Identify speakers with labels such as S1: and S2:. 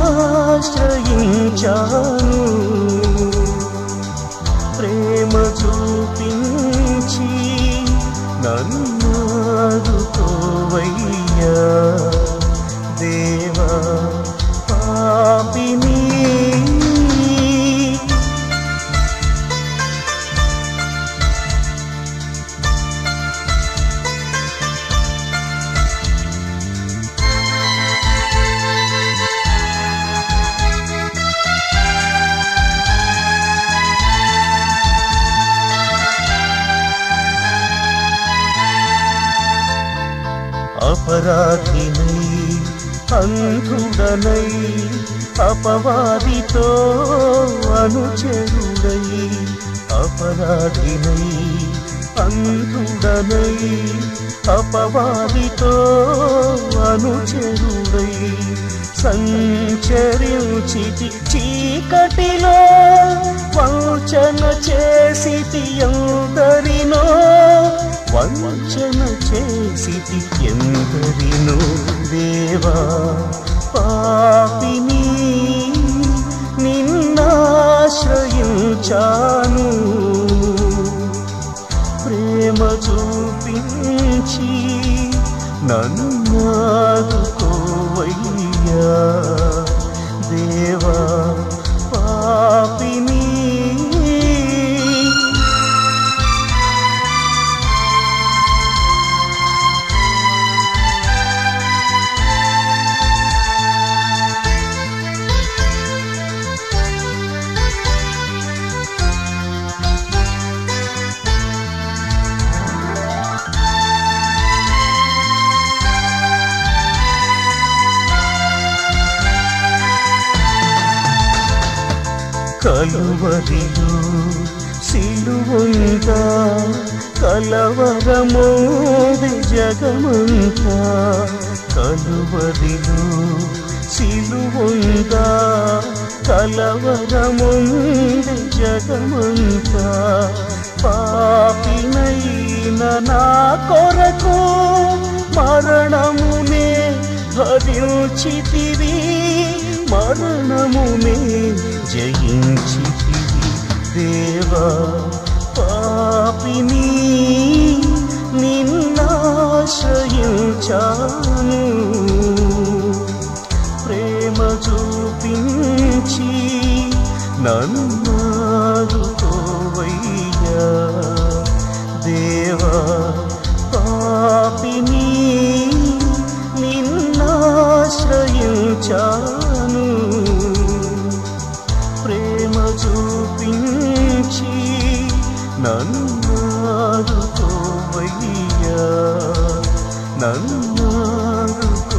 S1: నిన్నాశ్రయించాను ప్రేమ చూపించి నన్నాదుకోవయ్యా దేవా పాపిని అపరాధినై అంధుడనై అపవాదితో అనుచరుడై అపరాధినై అంధుడనై అపవాదితో అనుచరుడై సంచరించితి చీకటిలో వంచన చేసితి ఎందరినో వంచన చేసితి ఎందరినో దేవా పాపిని నిన్నాశ్రయించాను ప్రేమ చూపించి నన్నాదుకోవయ్యా దేవా పాపిని కలువరిలో సిలువంతా కలవరమోది జగమంతా కలువరిలో సిలువంతా కలవరముంది జగమంతా పాపినైన నా కొరకు మరణమునే భరించితివి మరణమునే జయించితివి దేవా పాపిని నిన్నాశ్రయించాను ప్రేమ చూపించి నన్నాదుకోవయ్యా దేవా పాపిని నిన్నాశ్రయించాను ప్రేమ చూపించి నన్నాదుకోవయ్యా నన్నాదుకో